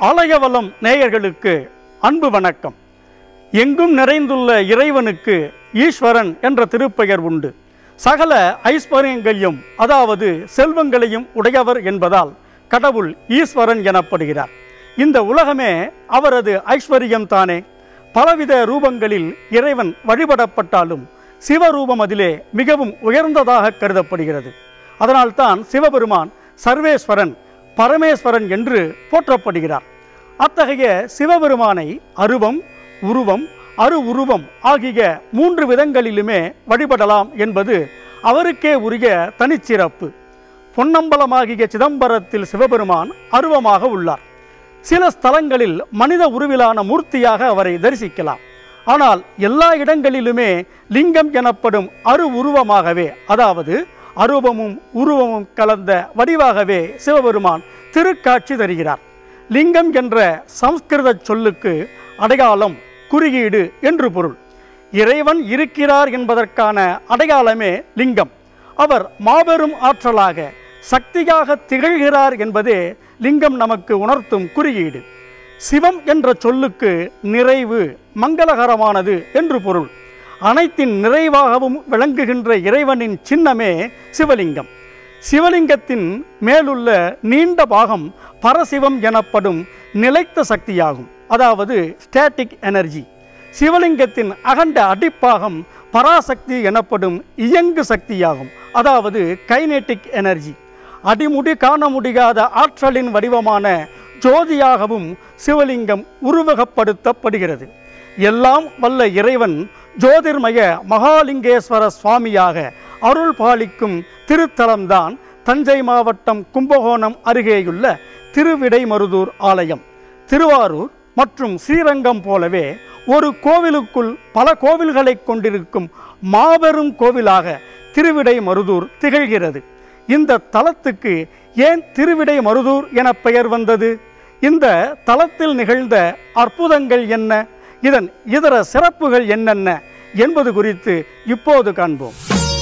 ஆலயவலம் நேயர்களுக்கு அன்பு வணக்கம் எங்கும் நிறைந்துள்ள இறைவனுக்கு ஈஸ்வரன் என்ற திருப்பெயர் உண்டு சகல ஐஸ்வர்யங்களையும் அதாவது செல்வங்களையும் உடையவர் என்பதால் கடவுள் ஈஸ்வரன் எனப்படுகிறார் இந்த உலகமே அவரது ஐஸ்வர்யம் தானே பலவித ரூபங்களில் இறைவன் வழிபடப்பட்டாலும் சிவரூபம் அதிலே மிகவும் உயர்ந்ததாக கருதப்படுகிறது அதனால்தான் சிவபெருமான் சர்வேஸ்வரன் பரமேஸ்வரன் என்று போற்றப்படுகிறார் அத்தகைய சிவபெருமானை அருவம் உருவம் அரு உருவம் ஆகிய மூன்று விதங்களிலுமே வழிபடலாம் என்பது அவருக்கே உரிய தனிச்சிறப்பு பொன்னம்பலமாகிய சிதம்பரத்தில் சிவபெருமான் அருவமாக உள்ளார் சில ஸ்தலங்களில் மனித உருவிலான மூர்த்தியாக அவரை தரிசிக்கலாம் ஆனால் எல்லா இடங்களிலுமே லிங்கம் எனப்படும் அரு உருவமாகவே அதாவது அரூபமும் உருவமும் கலந்த வடிவாகவே சிவபெருமான் திருக்காட்சி தருகிறார் லிங்கம் என்ற சம்ஸ்கிருத சொல்லுக்கு அடையாளம் குறியீடு என்று பொருள் இறைவன் இருக்கிறார் என்பதற்கான அடையாளமே லிங்கம் அவர் மாபெரும் ஆற்றலாக சக்தியாக திகழ்கிறார் என்பதே லிங்கம் நமக்கு உணர்த்தும் குறியீடு சிவம் என்ற சொல்லுக்கு நிறைவு மங்களகரமானது என்று பொருள் அனைத்தின் நிறைவாகவும் விளங்குகின்ற இறைவனின் சின்னமே சிவலிங்கம் சிவலிங்கத்தின் மேலுள்ள நீண்ட பாகம் பரசிவம் எனப்படும் நிலைத்த சக்தியாகும் அதாவது ஸ்டாட்டிக் எனர்ஜி சிவலிங்கத்தின் அகண்ட அடிப்பாகம் பராசக்தி எனப்படும் இயங்கு சக்தியாகும் அதாவது கைனெட்டிக் எனர்ஜி அடிமுடி காண முடியாத ஆற்றலின் வடிவமான ஜோதியாகவும் சிவலிங்கம் உருவகப்படுத்தப்படுகிறது எல்லாம் வல்ல இறைவன் ஜோதிர்மய மகாலிங்கேஸ்வர சுவாமியாக அருள் பாலிக்கும் திருத்தலம்தான் தஞ்சை மாவட்டம் கும்பகோணம் அருகேயுள்ள திருவிடைமருதூர் ஆலயம் திருவாரூர் மற்றும் ஸ்ரீரங்கம் போலவே ஒரு கோவிலுக்குள் பல கோவில்களை கொண்டிருக்கும் மாபெரும் கோவிலாக திருவிடை மருதூர் திகழ்கிறது இந்த தலத்துக்கு ஏன் திருவிடை மருதூர் என பெயர் வந்தது இந்த தலத்தில் நிகழ்ந்த அற்புதங்கள் என்ன இதன் இதர சிறப்புகள் என்னென்ன என்பது குறித்து இப்போது காண்போம்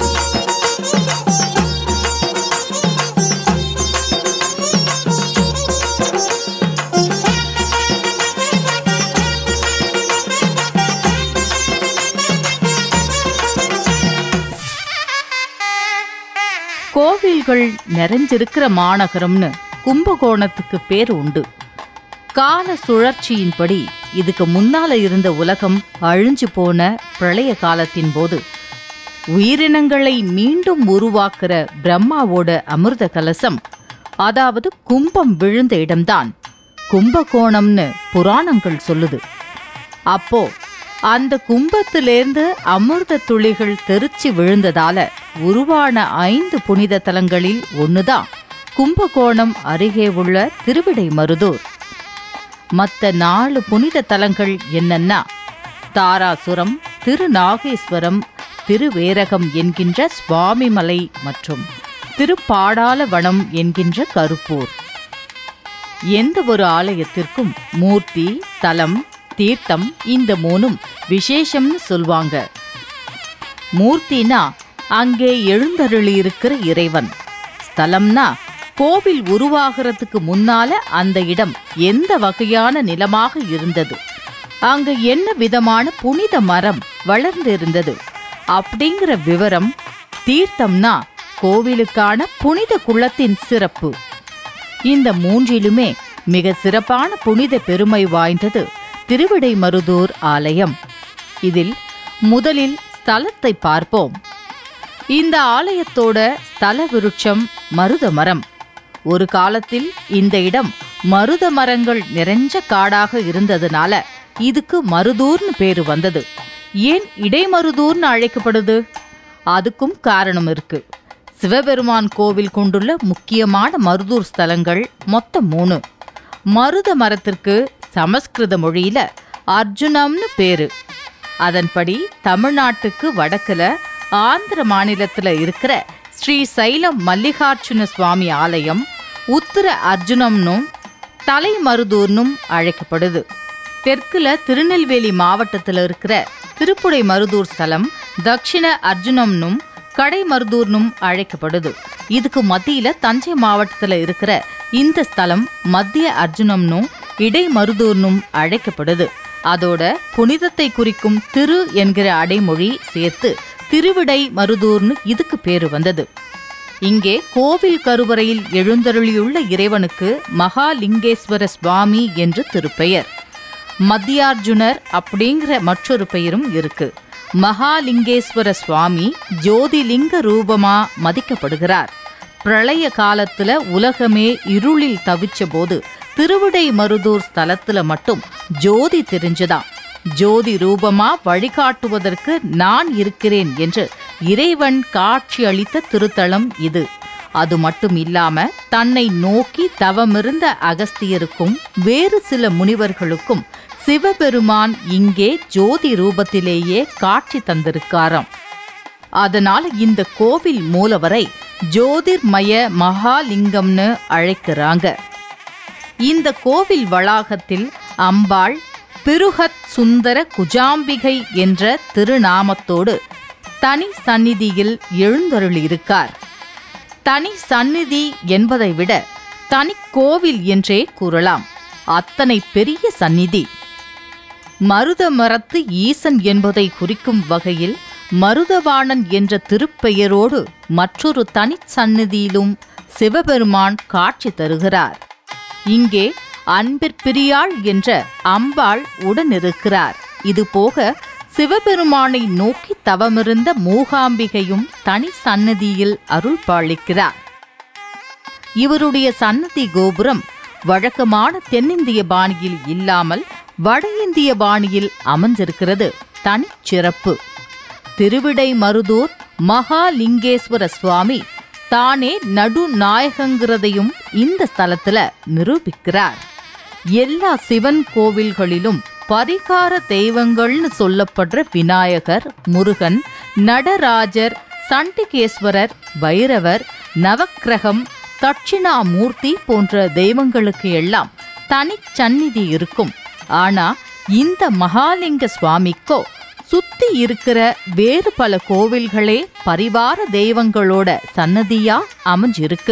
கோவில்கள் நிறைஞ்சிருக்கிற மாநகரம்னு கும்பகோணத்துக்கு பேர் உண்டு கால சுழற்சியின்படி இதுக்கு முன்னால இருந்த உலகம் அழிஞ்சு போன பிரளய காலத்தின் போது உயிரினங்களை மீண்டும் உருவாக்குற பிரம்மாவோட அமிர்த கலசம் அதாவது கும்பம் விழுந்த இடம்தான் கும்பகோணம்னு புராணங்கள் சொல்லுது அப்போ அந்த கும்பத்திலேருந்து அமிர்த துளிகள் தெரிச்சு விழுந்ததால உருவான ஐந்து புனித தலங்களில் ஒண்ணுதான் கும்பகோணம் அருகே உள்ள திருவிடை மருதூர் மற்ற நாலு புனித தலங்கள் என்னன்னா தாராசுரம் திருநாகேஸ்வரம் திருவேரகம் என்கின்ற சுவாமிமலை மற்றும் திருப்பாடாலவனம் என்கின்ற கருப்பூர் எந்த ஒரு ஆலயத்திற்கும் மூர்த்தி ஸ்தலம் தீர்த்தம் இந்த மூணும் விசேஷம்னு சொல்வாங்க மூர்த்தினா அங்கே எழுந்தருளி இருக்கிற இறைவன் ஸ்தலம்னா கோவில் உருவாகிறதுக்கு முன்னால அந்த இடம் எந்த வகையான நிலமாக இருந்தது அங்க என்ன விதமான புனித மரம் வளர்ந்து இருந்தது அப்படிங்கிற விவரம் தீர்த்தம்னா கோவிலுக்கான புனித குளத்தின் சிறப்பு இந்த மூன்றிலுமே மிக சிறப்பான புனித பெருமை வாய்ந்தது திருவிடைமருதூர் ஆலயம் இதில் முதலில் ஸ்தலத்தை பார்ப்போம் இந்த ஆலயத்தோட ஸ்தல விருட்சம் மருத மரம் ஒரு காலத்தில் இந்த இடம் மருத மரங்கள் நிறைஞ்ச காடாக இருந்ததுனால இதுக்கு மருதூர்னு பேரு வந்தது ஏன் இடைமருதூர்னு அழைக்கப்படுது அதுக்கும் காரணம் இருக்கு சிவபெருமான் கோவில் கொண்டுள்ள முக்கியமான மருதூர் ஸ்தலங்கள் மொத்தம் மூணு மருத மரத்திற்கு சமஸ்கிருத மொழியில அர்ஜுனம்னு பேரு அதன்படி தமிழ்நாட்டுக்கு வடக்குல ஆந்திர மாநிலத்துல இருக்கிற ஸ்ரீ சைலம் மல்லிகார்ஜுன சுவாமி ஆலயம் உத்தர அர்ஜுனம்னும் தலைமருதூர்னும் அழைக்கப்படுது தெற்குல திருநெல்வேலி மாவட்டத்துல இருக்கிற திருப்புடை மருதூர் ஸ்தலம் தக்ஷிண அர்ஜுனம்னும் கடைமருதூர்னும் அழைக்கப்படுது இதுக்கு மத்தியில தஞ்சை மாவட்டத்துல இருக்கிற இந்த ஸ்தலம் மத்திய அர்ஜுனம்னும் இடைமருதூர்னும் அழைக்கப்படுது அதோட புனிதத்தை குறிக்கும் திரு என்கிற அடைமொழி சேர்த்து திருவிடை மருதூர்னு இதுக்கு பேரு வந்தது இங்கே கோவில் கருவறையில் எழுந்தருளியுள்ள இறைவனுக்கு மகாலிங்கேஸ்வர சுவாமி என்று திருப்பெயர் மத்தியார்ஜுனர் அப்படிங்கிற மற்றொரு பெயரும் இருக்கு மகாலிங்கேஸ்வர சுவாமி ஜோதிலிங்க ரூபமா மதிக்கப்படுகிறார் பிரளய காலத்துல உலகமே இருளில் தவிச்ச போது திருவிடை மருதூர் ஸ்தலத்துல மட்டும் ஜோதி தெரிஞ்சதாம் ஜோதி ரூபமா வழிகாட்டுவதற்கு நான் இருக்கிறேன் என்று இறைவன் காட்சி அளித்த திருத்தலம் இது அது மட்டும் இல்லாம தன்னை நோக்கி தவமிருந்த அகஸ்தியருக்கும் வேறு சில முனிவர்களுக்கும் சிவபெருமான் இங்கே ஜோதி ரூபத்திலேயே காட்சி தந்திருக்காராம் அதனால இந்த கோவில் மூலவரை ஜோதிர்மய மகாலிங்கம்னு அழைக்கிறாங்க இந்த கோவில் வளாகத்தில் அம்பாள் பிருகத் சுந்தர குஜாம்பிகை என்ற திருநாமத்தோடு தனி சந்நிதியில் எழுந்தருளியிருக்கார் தனி சந்நிதி என்பதை விட தனி கோவில் என்றே கூறலாம் அத்தனை பெரிய சந்நிதி மருத மரத்து ஈசன் என்பதை குறிக்கும் வகையில் மருதவாணன் என்ற திருப்பெயரோடு மற்றொரு தனிச் சந்நிதியிலும் சிவபெருமான் காட்சி தருகிறார் இங்கே அன்பிற்பிரியாள் என்ற அம்பாள் உடனிருக்கிறார் இதுபோக சிவபெருமானை நோக்கி தவமிருந்த மூகாம்பிகையும் தனி சன்னதியில் அருள் பாலிக்கிறார் இவருடைய சன்னதி கோபுரம் வழக்கமான தென்னிந்திய பாணியில் இல்லாமல் வட இந்திய பாணியில் அமைஞ்சிருக்கிறது தனிச்சிறப்பு திருவிடை மருதூர் மகாலிங்கேஸ்வர சுவாமி தானே நடுநாயகங்கிறதையும் இந்த ஸ்தலத்துல நிரூபிக்கிறார் எல்லா சிவன் கோவில்களிலும் பரிகார தெய்வங்கள்னு சொல்லப்படுற விநாயகர் முருகன் நடராஜர் சண்டிகேஸ்வரர் பைரவர் நவக்கிரகம் தட்சிணாமூர்த்தி போன்ற தெய்வங்களுக்கு எல்லாம் தனிச் சந்நிதி இருக்கும் ஆனா இந்த மகாலிங்க சுவாமிக்கோ சுத்தி இருக்கிற வேறு பல கோவில்களே பரிவார தெய்வங்களோட சன்னதியா அமைஞ்சிருக்கு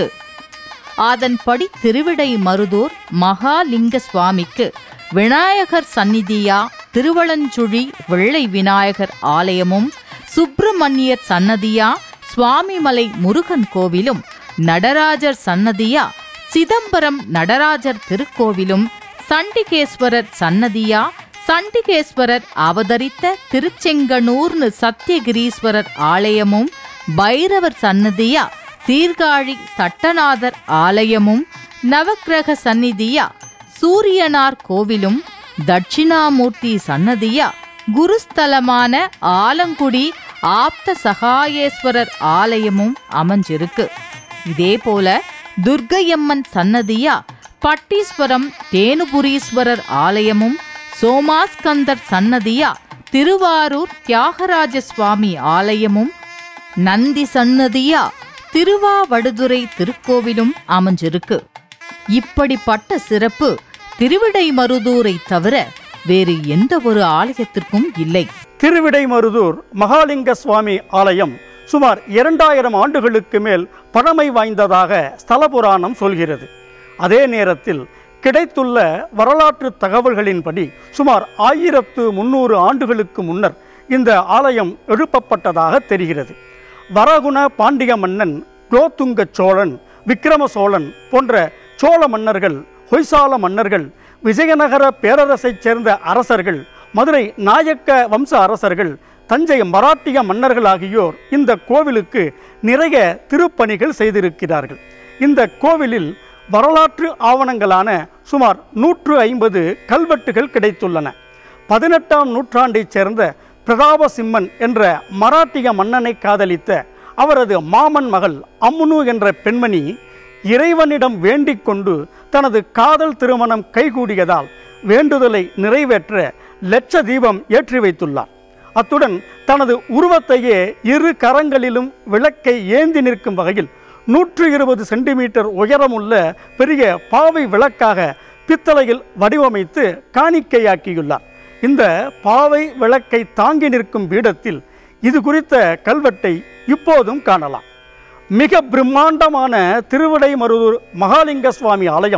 அதன்படி திருவிடை மருதூர் மகாலிங்க சுவாமிக்கு விநாயகர் சந்நிதியா திருவளஞ்சுழி வெள்ளை விநாயகர் ஆலயமும் சுப்பிரமணியர் சன்னதியா சுவாமிமலை முருகன் கோவிலும் நடராஜர் சன்னதியா சிதம்பரம் நடராஜர் திருக்கோவிலும் சண்டிகேஸ்வரர் சன்னதியா சண்டிகேஸ்வரர் அவதரித்த திருச்செங்கனூர்னு சத்தியகிரீஸ்வரர் ஆலயமும் பைரவர் சன்னதியா சீர்காழி சட்டநாதர் ஆலயமும் நவக்கிரக சந்நிதியா சூரியனார் கோவிலும் தட்சிணாமூர்த்தி சன்னதியா குருஸ்தலமான ஆலங்குடி ஆப்த சகாயேஸ்வரர் ஆலயமும் அமைஞ்சிருக்கு இதேபோல துர்க்கையம்மன் சன்னதியா பட்டீஸ்வரம் தேனுபுரீஸ்வரர் ஆலயமும் சோமாஸ்கந்தர் சன்னதியா திருவாரூர் தியாகராஜ சுவாமி ஆலயமும் நந்தி சன்னதியா திருவாவடுதுறை திருக்கோவிலும் அமைஞ்சிருக்கு இப்படிப்பட்ட சிறப்பு திருவிடைமருதூரை தவிர வேறு எந்த ஒரு ஆலயத்திற்கும் இல்லை திருவிடைமருதூர் மகாலிங்க சுவாமி ஆலயம் சுமார் இரண்டாயிரம் ஆண்டுகளுக்கு மேல் பழமை வாய்ந்ததாக ஸ்தல புராணம் சொல்கிறது அதே நேரத்தில் கிடைத்துள்ள வரலாற்று தகவல்களின்படி சுமார் ஆயிரத்து முன்னூறு ஆண்டுகளுக்கு முன்னர் இந்த ஆலயம் எழுப்பப்பட்டதாக தெரிகிறது வரகுண பாண்டிய மன்னன் குலோத்துங்க சோழன் விக்கிரம சோழன் போன்ற சோழ மன்னர்கள் ஹொய்சால மன்னர்கள் விஜயநகர பேரரசைச் சேர்ந்த அரசர்கள் மதுரை நாயக்க வம்ச அரசர்கள் தஞ்சை மராட்டிய மன்னர்கள் ஆகியோர் இந்த கோவிலுக்கு நிறைய திருப்பணிகள் செய்திருக்கிறார்கள் இந்த கோவிலில் வரலாற்று ஆவணங்களான சுமார் நூற்று ஐம்பது கல்வெட்டுகள் கிடைத்துள்ளன பதினெட்டாம் நூற்றாண்டைச் சேர்ந்த பிரதாபசிம்மன் என்ற மராட்டிய மன்னனை காதலித்த அவரது மாமன் மகள் அம்முனு என்ற பெண்மணி இறைவனிடம் வேண்டிக் கொண்டு தனது காதல் திருமணம் கைகூடியதால் வேண்டுதலை நிறைவேற்ற லட்ச தீபம் ஏற்றி வைத்துள்ளார் அத்துடன் தனது உருவத்தையே இரு கரங்களிலும் விளக்கை ஏந்தி நிற்கும் வகையில் நூற்று இருபது சென்டிமீட்டர் உயரமுள்ள பெரிய பாவை விளக்காக பித்தளையில் வடிவமைத்து காணிக்கையாக்கியுள்ளார் இந்த பாவை விளக்கை தாங்கி நிற்கும் பீடத்தில் இது குறித்த கல்வெட்டை இப்போதும் காணலாம் மிக பிரம்மாண்டமான திருவிடைமருதூர் மகாலிங்க சுவாமி ஆலயம்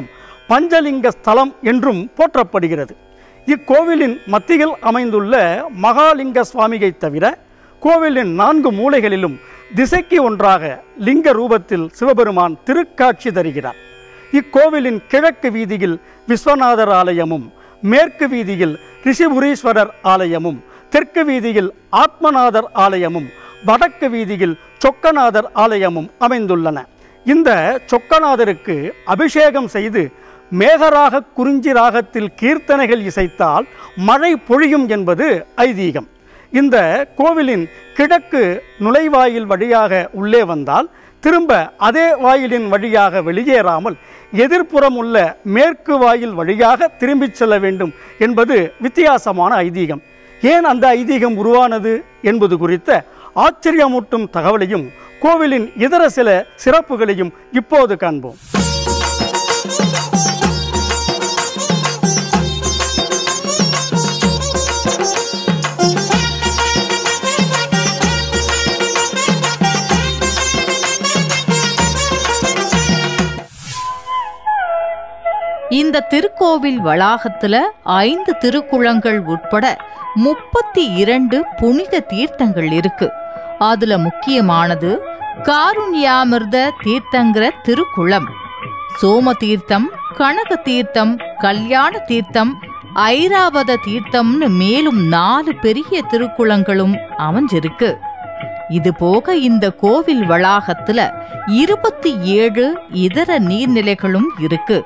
பஞ்சலிங்க ஸ்தலம் என்றும் போற்றப்படுகிறது இக்கோவிலின் மத்தியில் அமைந்துள்ள மகாலிங்க சுவாமியை தவிர கோவிலின் நான்கு மூலைகளிலும் திசைக்கு ஒன்றாக லிங்க ரூபத்தில் சிவபெருமான் திருக்காட்சி தருகிறார் இக்கோவிலின் கிழக்கு வீதியில் விஸ்வநாதர் ஆலயமும் மேற்கு வீதியில் ரிஷிபுரீஸ்வரர் ஆலயமும் தெற்கு வீதியில் ஆத்மநாதர் ஆலயமும் வடக்கு வீதியில் சொக்கநாதர் ஆலயமும் அமைந்துள்ளன இந்த சொக்கநாதருக்கு அபிஷேகம் செய்து மேகராக குறிஞ்சி ராகத்தில் கீர்த்தனைகள் இசைத்தால் மழை பொழியும் என்பது ஐதீகம் இந்த கோவிலின் கிழக்கு நுழைவாயில் வழியாக உள்ளே வந்தால் திரும்ப அதே வாயிலின் வழியாக வெளியேறாமல் எதிர்ப்புறம் உள்ள மேற்கு வாயில் வழியாக திரும்பிச் செல்ல வேண்டும் என்பது வித்தியாசமான ஐதீகம் ஏன் அந்த ஐதீகம் உருவானது என்பது குறித்த ஆச்சரியமூட்டும் தகவலையும் கோவிலின் இதர சில சிறப்புகளையும் இப்போது காண்போம் இந்த திருக்கோவில் வளாகத்துல ஐந்து திருக்குளங்கள் உட்பட முப்பத்தி இரண்டு புனித தீர்த்தங்கள் இருக்கு அதுல முக்கியமானது காருண்யாமிர்த தீர்த்தங்கிற திருக்குளம் சோம தீர்த்தம் கனக தீர்த்தம் கல்யாண தீர்த்தம் ஐராவத தீர்த்தம்னு மேலும் நாலு பெரிய திருக்குளங்களும் அமைஞ்சிருக்கு இது போக இந்த கோவில் வளாகத்துல இருபத்தி ஏழு இதர நீர்நிலைகளும் இருக்கு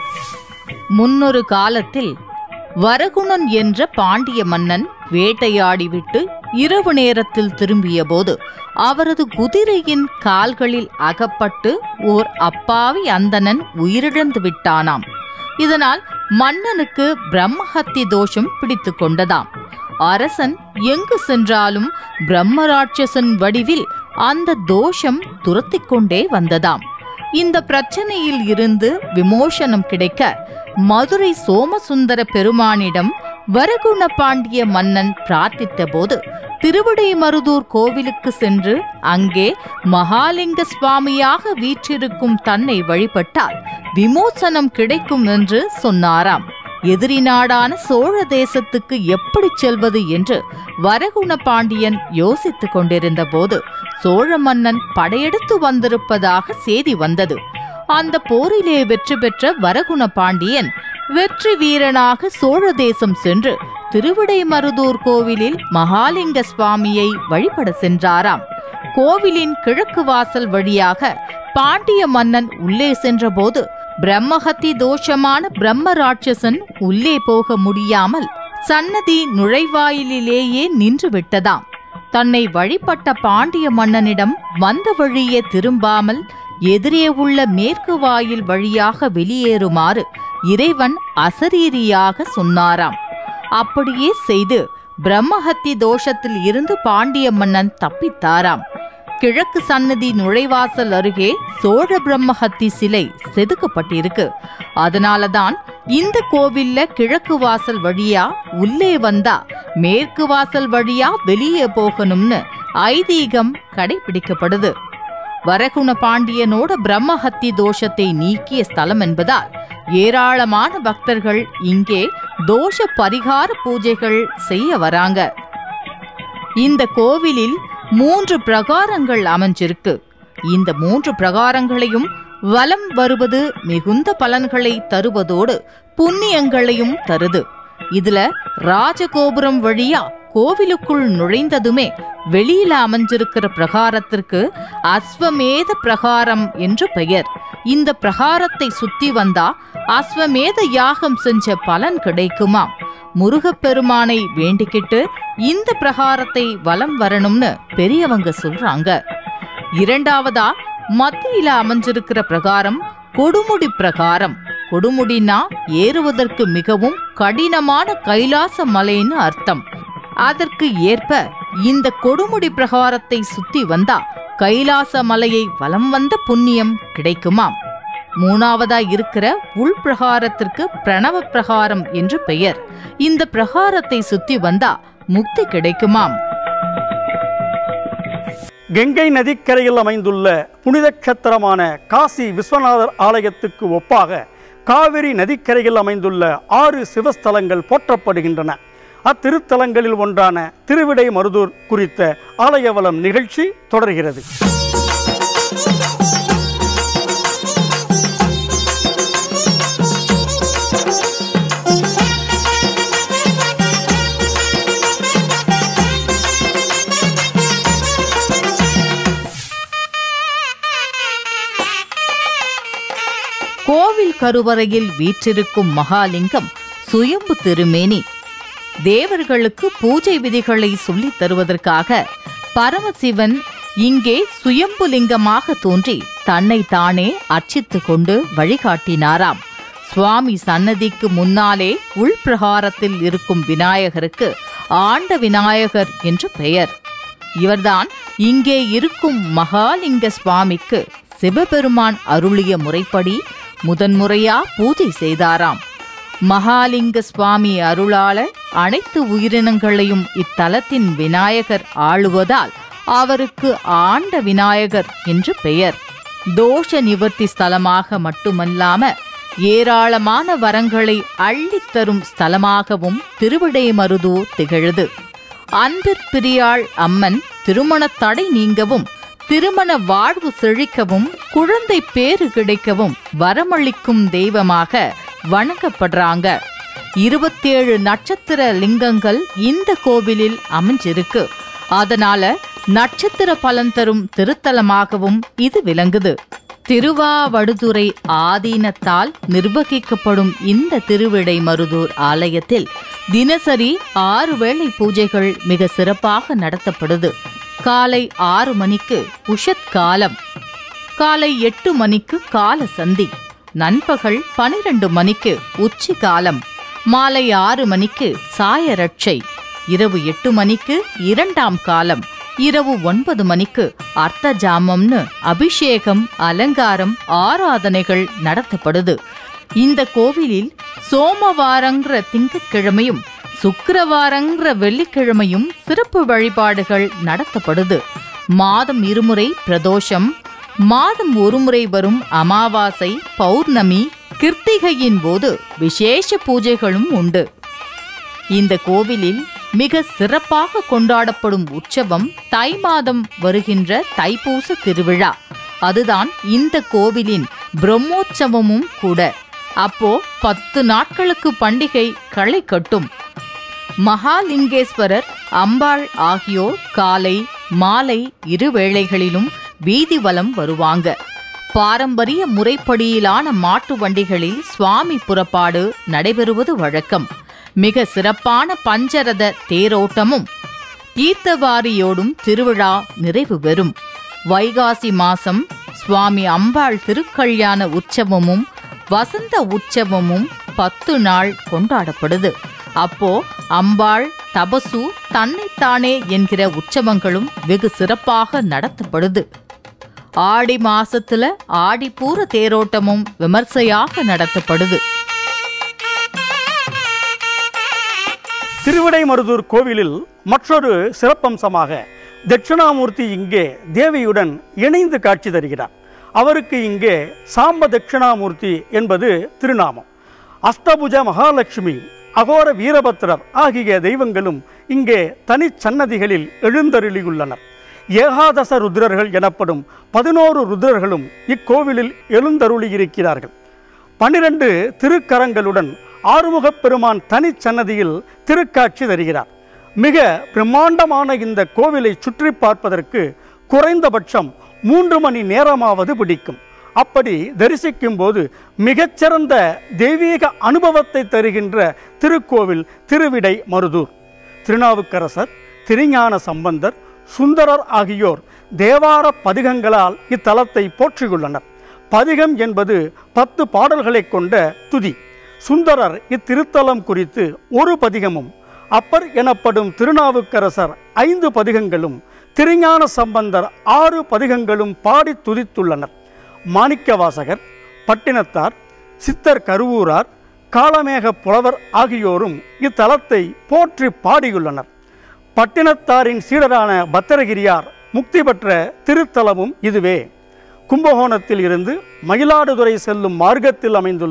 முன்னொரு காலத்தில் வரகுணன் என்ற பாண்டிய மன்னன் வேட்டையாடிவிட்டு இரவு நேரத்தில் திரும்பிய போது அவரது குதிரையின் கால்களில் அகப்பட்டு ஓர் அப்பாவி அந்தணன் உயிரிழந்து விட்டானாம் இதனால் மன்னனுக்கு பிரம்மஹத்தி தோஷம் பிடித்து கொண்டதாம் அரசன் எங்கு சென்றாலும் பிரம்மராட்சசன் வடிவில் அந்த தோஷம் துரத்திக் கொண்டே வந்ததாம் இந்த பிரச்சனையில் இருந்து விமோசனம் கிடைக்க மதுரை சோமசுந்தர பெருமானிடம் வரகுண பாண்டிய மன்னன் பிரார்த்தித்த போது திருவிடைமருதூர் கோவிலுக்கு சென்று அங்கே மகாலிங்க சுவாமியாக வீற்றிருக்கும் தன்னை வழிபட்டால் விமோசனம் கிடைக்கும் என்று சொன்னாராம் எதிரி நாடான சோழ தேசத்துக்கு எப்படி செல்வது என்று வரகுண பாண்டியன் யோசித்துக் கொண்டிருந்த போது சோழ மன்னன் படையெடுத்து வந்திருப்பதாக செய்தி வந்தது அந்த போரிலே வெற்றி பெற்ற வரகுண பாண்டியன் வெற்றி வீரனாக சோழ தேசம் சென்று திருவிடைமருதூர் கோவிலில் மகாலிங்க சுவாமியை வழிபட சென்றாராம் கோவிலின் கிழக்கு வாசல் வழியாக பாண்டிய மன்னன் உள்ளே சென்றபோது பிரம்மஹத்தி தோஷமான பிரம்ம ராட்சசன் உள்ளே போக முடியாமல் சன்னதி நுழைவாயிலிலேயே நின்று விட்டதாம் தன்னை வழிபட்ட பாண்டிய மன்னனிடம் வந்த வழியே திரும்பாமல் எதிரே உள்ள மேற்கு வாயில் வழியாக வெளியேறுமாறு இறைவன் அசரீரியாக சொன்னாராம் அப்படியே செய்து பிரம்மஹத்தி தோஷத்தில் இருந்து பாண்டிய மன்னன் தப்பித்தாராம் கிழக்கு சன்னதி நுழைவாசல் அருகே சோழ பிரம்மஹத்தி சிலை செதுக்கப்பட்டிருக்கு அதனாலதான் இந்த கோவில்ல கிழக்கு வாசல் வழியா உள்ளே வந்தா மேற்கு வாசல் வழியா வெளியே போகணும்னு ஐதீகம் கடைபிடிக்கப்படுது வரகுண பாண்டியனோட பிரம்மஹத்தி தோஷத்தை நீக்கிய ஸ்தலம் என்பதால் ஏராளமான பக்தர்கள் இங்கே தோஷ பரிகார பூஜைகள் செய்ய வராங்க இந்த கோவிலில் மூன்று பிரகாரங்கள் அமைஞ்சிருக்கு இந்த மூன்று பிரகாரங்களையும் வலம் வருவது மிகுந்த பலன்களை தருவதோடு புண்ணியங்களையும் தருது இதுல ராஜகோபுரம் வழியா கோவிலுக்குள் நுழைந்ததுமே வெளியில அமைஞ்சிருக்கிற பிரகாரத்திற்கு அஸ்வமேத பிரகாரம் என்று பெயர் இந்த பிரகாரத்தை சுத்தி வந்தா அஸ்வமேத யாகம் செஞ்ச பலன் கிடைக்குமாம் முருகப்பெருமானை வேண்டிக்கிட்டு இந்த பிரகாரத்தை வலம் வரணும்னு பெரியவங்க சொல்றாங்க இரண்டாவதா மத்தியில அமைஞ்சிருக்கிற பிரகாரம் கொடுமுடி பிரகாரம் கொடுமுடினா ஏறுவதற்கு மிகவும் கடினமான கைலாச மலைன்னு அர்த்தம் அதற்கு ஏற்ப இந்த கொடுமுடி பிரகாரத்தை சுத்தி வந்தா கைலாச மலையை வலம் வந்த புண்ணியம் கிடைக்குமாம் மூணாவதா இருக்கிற உள் பிரகாரத்திற்கு பிரணவ பிரகாரம் என்று பெயர் இந்த பிரகாரத்தை சுத்தி வந்தா முக்தி கிடைக்குமாம் கங்கை நதிக்கரையில் அமைந்துள்ள புனித கஷத்திரமான காசி விஸ்வநாதர் ஆலயத்துக்கு ஒப்பாக காவிரி நதிக்கரையில் அமைந்துள்ள ஆறு சிவஸ்தலங்கள் போற்றப்படுகின்றன அத்திருத்தலங்களில் ஒன்றான திருவிடை மருதூர் குறித்த ஆலயவலம் நிகழ்ச்சி தொடர்கிறது கோவில் கருவறையில் வீற்றிருக்கும் மகாலிங்கம் சுயம்பு திருமேனி தேவர்களுக்கு பூஜை விதிகளை சொல்லித் தருவதற்காக பரமசிவன் இங்கே சுயம்பு லிங்கமாக தோன்றி தன்னை தானே அர்ச்சித்துக் கொண்டு வழிகாட்டினாராம் சுவாமி சன்னதிக்கு முன்னாலே உள்பிரகாரத்தில் இருக்கும் விநாயகருக்கு ஆண்ட விநாயகர் என்று பெயர் இவர்தான் இங்கே இருக்கும் மகாலிங்க சுவாமிக்கு சிவபெருமான் அருளிய முறைப்படி முதன்முறையா பூஜை செய்தாராம் மகாலிங்க சுவாமி அருளால அனைத்து உயிரினங்களையும் இத்தலத்தின் விநாயகர் ஆளுவதால் அவருக்கு ஆண்ட விநாயகர் என்று பெயர் தோஷ நிவர்த்தி ஸ்தலமாக மட்டுமல்லாம ஏராளமான வரங்களை அள்ளித் தரும் ஸ்தலமாகவும் திருவிடைமருதூர் திகழுது அன்பிற்பிரியாள் அம்மன் திருமணத் தடை நீங்கவும் திருமண வாழ்வு செழிக்கவும் குழந்தை பேறு கிடைக்கவும் வரமளிக்கும் தெய்வமாக வணங்கப்படுறாங்க இருபத்தேழு நட்சத்திர லிங்கங்கள் இந்த கோவிலில் அமைஞ்சிருக்கு அதனால நட்சத்திர பலன் தரும் திருத்தலமாகவும் இது விளங்குது திருவாவடுதுறை ஆதீனத்தால் நிர்வகிக்கப்படும் இந்த திருவிடை மருதூர் ஆலயத்தில் தினசரி ஆறு வேளை பூஜைகள் மிக சிறப்பாக நடத்தப்படுது காலை ஆறு மணிக்கு உஷத் காலம் காலை எட்டு மணிக்கு கால சந்தி நண்பகல் பனிரெண்டு மணிக்கு உச்சி காலம் மாலை ஆறு மணிக்கு சாயரட்சை இரவு எட்டு மணிக்கு இரண்டாம் காலம் இரவு ஒன்பது மணிக்கு அர்த்த ஜாமம்னு அபிஷேகம் அலங்காரம் ஆராதனைகள் நடத்தப்படுது இந்த கோவிலில் சோமவாரங்கிற திங்கட்கிழமையும் சுக்கிரவாரங்கிற வெள்ளிக்கிழமையும் சிறப்பு வழிபாடுகள் நடத்தப்படுது மாதம் இருமுறை பிரதோஷம் மாதம் ஒருமுறை வரும் அமாவாசை பௌர்ணமி கிருத்திகையின் போது விசேஷ பூஜைகளும் உண்டு இந்த கோவிலில் மிக சிறப்பாக கொண்டாடப்படும் உற்சவம் தை மாதம் வருகின்ற தைப்பூச திருவிழா அதுதான் இந்த கோவிலின் பிரம்மோற்சவமும் கூட அப்போ பத்து நாட்களுக்கு பண்டிகை களை கட்டும் மகாலிங்கேஸ்வரர் அம்பாள் ஆகியோர் காலை மாலை இரு வேளைகளிலும் வீதி வலம் வருவாங்க பாரம்பரிய முறைப்படியிலான மாட்டு வண்டிகளில் சுவாமி புறப்பாடு நடைபெறுவது வழக்கம் மிக சிறப்பான பஞ்சரத தேரோட்டமும் தீர்த்தவாரியோடும் திருவிழா நிறைவு பெறும் வைகாசி மாசம் சுவாமி அம்பாள் திருக்கல்யாண உற்சவமும் வசந்த உற்சவமும் பத்து நாள் கொண்டாடப்படுது அப்போ அம்பாள் தபசு தன்னைத்தானே என்கிற உற்சவங்களும் வெகு சிறப்பாக நடத்தப்படுது ஆடி மாசத்துல ஆடிப்பூர தேரோட்டமும் விமர்சையாக நடத்தப்படுது திருவிடைமருதூர் கோவிலில் மற்றொரு சிறப்பம்சமாக தட்சிணாமூர்த்தி இங்கே தேவியுடன் இணைந்து காட்சி தருகிறார் அவருக்கு இங்கே சாம்ப தட்சிணாமூர்த்தி என்பது திருநாமம் அஷ்டபுஜ மகாலட்சுமி அகோர வீரபத்திரர் ஆகிய தெய்வங்களும் இங்கே தனிச்சன்னதிகளில் எழுந்தருளியுள்ளனர் ஏகாதச ருத்ரர்கள் எனப்படும் பதினோரு ருத்ரர்களும் இக்கோவிலில் எழுந்தருளியிருக்கிறார்கள் பன்னிரண்டு திருக்கரங்களுடன் ஆறுமுகப் பெருமான் தனிச்சன்னதியில் திருக்காட்சி தருகிறார் மிக பிரம்மாண்டமான இந்த கோவிலை சுற்றி பார்ப்பதற்கு குறைந்தபட்சம் மூன்று மணி நேரமாவது பிடிக்கும் அப்படி தரிசிக்கும் போது மிகச்சிறந்த தெய்வீக அனுபவத்தை தருகின்ற திருக்கோவில் திருவிடை மருதூர் திருநாவுக்கரசர் திருஞான சம்பந்தர் சுந்தரர் ஆகியோர் தேவார பதிகங்களால் இத்தலத்தை போற்றியுள்ளனர் பதிகம் என்பது பத்து பாடல்களைக் கொண்ட துதி சுந்தரர் இத்திருத்தலம் குறித்து ஒரு பதிகமும் அப்பர் எனப்படும் திருநாவுக்கரசர் ஐந்து பதிகங்களும் திருஞான சம்பந்தர் ஆறு பதிகங்களும் பாடி துதித்துள்ளனர் மாணிக்கவாசகர் பட்டினத்தார் சித்தர் கருவூரார் காலமேக புலவர் ஆகியோரும் இத்தலத்தை போற்றி பாடியுள்ளனர் பட்டினத்தாரின் சீடரான பத்திரகிரியார் முக்தி பெற்ற திருத்தலமும் இதுவே கும்பகோணத்தில் இருந்து மயிலாடுதுறை செல்லும் மார்க்கத்தில் அமைந்துள்ள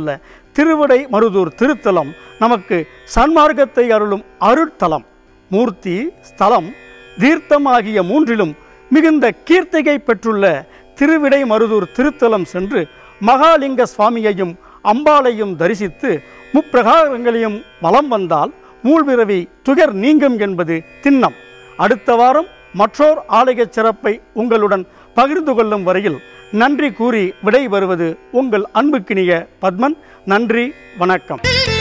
திருவிடை மருதூர் திருத்தலம் நமக்கு சன்மார்க்கத்தை அருளும் அருட்தலம் மூர்த்தி ஸ்தலம் தீர்த்தம் ஆகிய மூன்றிலும் மிகுந்த கீர்த்திகை பெற்றுள்ள திருவிடை மருதூர் திருத்தலம் சென்று மகாலிங்க சுவாமியையும் அம்பாளையும் தரிசித்து முப்பிரகாரங்களையும் வலம் வந்தால் மூழ்பிறவி துயர் நீங்கும் என்பது திண்ணம் அடுத்த வாரம் மற்றோர் ஆலயச் சிறப்பை உங்களுடன் பகிர்ந்து கொள்ளும் வரையில் நன்றி கூறி விடை வருவது உங்கள் அன்புக்கினிய பத்மன் நன்றி வணக்கம்